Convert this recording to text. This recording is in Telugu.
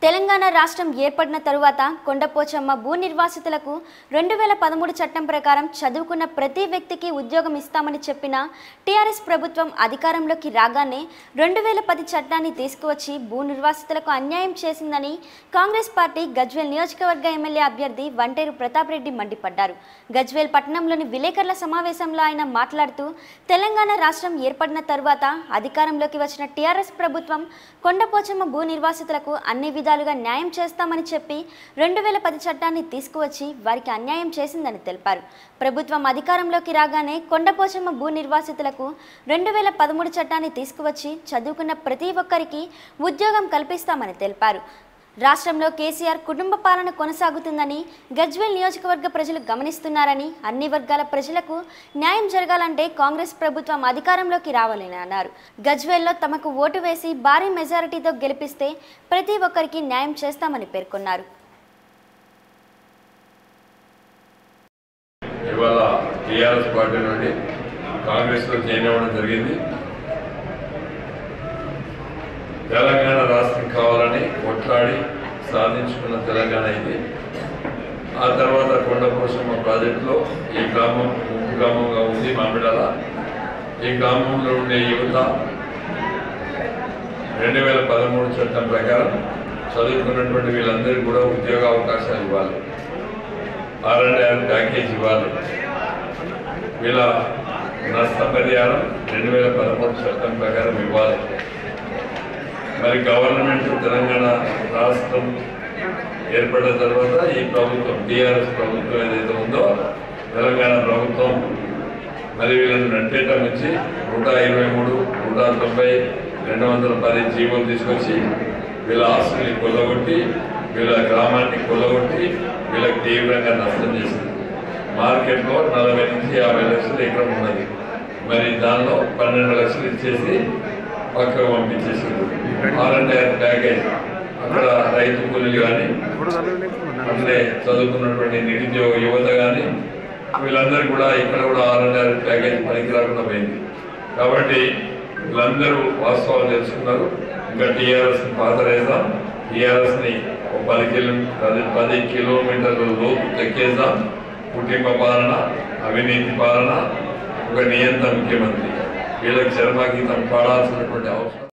తెలంగాణ రాష్ట్రం ఏర్పడిన తరువాత కొండపోచమ్మ భూ నిర్వాసితులకు రెండు వేల పదమూడు చట్టం ప్రకారం చదువుకున్న ప్రతి వ్యక్తికి ఉద్యోగం ఇస్తామని చెప్పిన టీఆర్ఎస్ ప్రభుత్వం అధికారంలోకి రాగానే రెండు వేల పది చట్టాన్ని తీసుకువచ్చి భూ నిర్వాసితులకు అన్యాయం చేసిందని కాంగ్రెస్ పార్టీ గజ్వేల్ నియోజకవర్గ ఎమ్మెల్యే అభ్యర్థి వంటేరు ప్రతాప్ రెడ్డి మండిపడ్డారు గజ్వేల్ పట్టణంలోని విలేకరుల సమావేశంలో ఆయన మాట్లాడుతూ తెలంగాణ రాష్ట్రం ఏర్పడిన తరువాత అధికారంలోకి వచ్చిన టీఆర్ఎస్ ప్రభుత్వం కొండపోచమ్మ భూ నిర్వాసితులకు అన్ని విధాలుగా న్యాయం చేస్తామని చెప్పి రెండు వేల పది చట్టాన్ని తీసుకువచ్చి వారికి అన్యాయం చేసిందని తెలిపారు ప్రభుత్వం అధికారంలోకి రాగానే కొండపోచమ్మ భూ నిర్వాసితులకు రెండు వేల పదమూడు చట్టాన్ని తీసుకువచ్చి చదువుకున్న ప్రతి ఒక్కరికి ఉద్యోగం కల్పిస్తామని తెలిపారు రాష్ట్రంలో కేసీఆర్ కుటుంబ పాలన కొనసాగుతుందని గజ్వేల్ నియోజకవర్గ ప్రజలు గమనిస్తున్నారని అన్ని వర్గాల ప్రజలకు న్యాయం జరగాలంటే కాంగ్రెస్ ప్రభుత్వం అధికారంలోకి రావాలని అన్నారు గజ్వేల్లో తమకు ఓటు వేసి భారీ మెజారిటీతో గెలిపిస్తే ప్రతి ఒక్కరికి న్యాయం చేస్తామని పేర్కొన్నారు ఇవాళ టీఆర్ఎస్ పార్టీ నుండి కాంగ్రెస్లో జాయిన్ అవ్వడం జరిగింది తెలంగాణ రాష్ట్రం కావాలని కొట్లాడి సాధించుకున్న తెలంగాణ ఇది ఆ తర్వాత కొండపోషమ్మ ప్రాజెక్టులో ఈ గ్రామం ముప్పు గ్రామంగా ఉంది మామిడాల ఈ గ్రామంలో ఉండే యువత రెండు వేల పదమూడు చట్టం ప్రకారం చదువుకున్నటువంటి వీళ్ళందరికీ కూడా ఉద్యోగ అవకాశాలు ఇవ్వాలి ఆర్ అండ్ ఆర్ ప్యాకేజ్ ఇవ్వాలి వీళ్ళ నష్టపరిహారం రెండు వేల పదమూడు చట్టం ప్రకారం ఇవ్వాలి మరి గవర్నమెంట్ తెలంగాణ రాష్ట్రం ఏర్పడిన తర్వాత ఈ ప్రభుత్వం టీఆర్ఎస్ ప్రభుత్వం ఏదైతే ఉందో తెలంగాణ ప్రభుత్వం మరి వీళ్ళని నట్టేటం నుంచి నూట ఇరవై మూడు నూట తొంభై రెండు వందల పది జీవోలు తీసుకొచ్చి వీళ్ళ ఆస్తుల్ని కొల్లగొట్టి వీళ్ళ గ్రామాన్ని కొల్లగొట్టి వీళ్ళకి తీవ్రంగా నష్టం చేసింది మార్కెట్లో నలభై నుంచి యాభై లక్షలు ఎకరం ఉన్నది మరి దానిలో పన్నెండు లక్షలు ఇచ్చేసి పక్కకు పంపించేసింది ఆర్ అండ్ ఆర్ ప్యాకేజ్ అక్కడ రైతు కూలీలు కానీ అంటే చదువుకున్నటువంటి నిరుద్యోగ యువత కానీ వీళ్ళందరూ కూడా ఇక్కడ కూడా ఆర్ అండ్ ఆర్ ప్యాకేజ్ పనికి రాకుండా పోయింది కాబట్టి వీళ్ళందరూ వాస్తవాలు తెలుసుకున్నారు ఇంకా టీఆర్ఎస్ పాతరేద్దాం టీఆర్ఎస్ని ఒక పది కిలో పది పది కిలోమీటర్ల లోపు తెక్కేద్దాం కుటుంబ పాలన అవినీతి పాలన ఒక నియంత్రణ ముఖ్యమంత్రి వీళ్ళకి చర్మగీతం పాడాల్సినటువంటి అవసరం